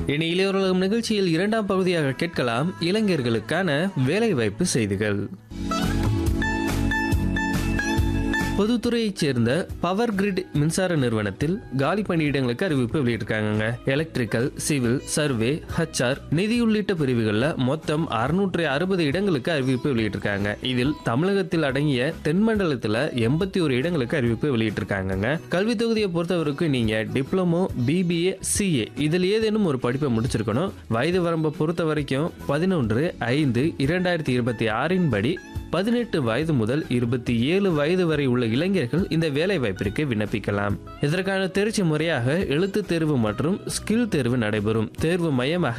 இனி இளையோர்களும் நிகழ்ச்சியில் இரண்டாம் பகுதியாக கேட்கலாம் இளைஞர்களுக்கான வேலைவாய்ப்பு செய்திகள் பொதுத்துறையைச் சேர்ந்த பவர் கிரிட் மின்சார நிறுவனத்தில் காலி பணியிடங்களுக்கு அறிவிப்பு வெளியிட்டிருக்காங்க எலக்ட்ரிக்கல் சிவில் சர்வே ஹச்ஆர் நிதி உள்ளிட்ட பிரிவுகளில் மொத்தம் அறுநூற்றி அறுபது இடங்களுக்கு அறிவிப்பு வெளியிட்டிருக்காங்க இதில் தமிழகத்தில் அடங்கிய தென்மண்டலத்தில் எண்பத்தி ஒரு இடங்களுக்கு அறிவிப்பு வெளியிட்டிருக்காங்கங்க கல்வி தொகுதியை பொறுத்தவரைக்கும் நீங்க டிப்ளமோ பிபிஏ சிஏ இதில் ஏதேனும் ஒரு படிப்பை முடிச்சிருக்கணும் வயது வரம்பை பொறுத்த வரைக்கும் பதினொன்று ஐந்து இரண்டாயிரத்தி இருபத்தி ஆறின் படி பதினெட்டு வயது முதல் இருபத்தி ஏழு வயது வரை உள்ள இளைஞர்கள் இந்த வேலை வாய்ப்பிற்கு விண்ணப்பிக்கலாம் இதற்கான தேர்ச்சி முறையாக எழுத்து தேர்வு மற்றும் ஸ்கில் தேர்வு நடைபெறும் தேர்வு மையமாக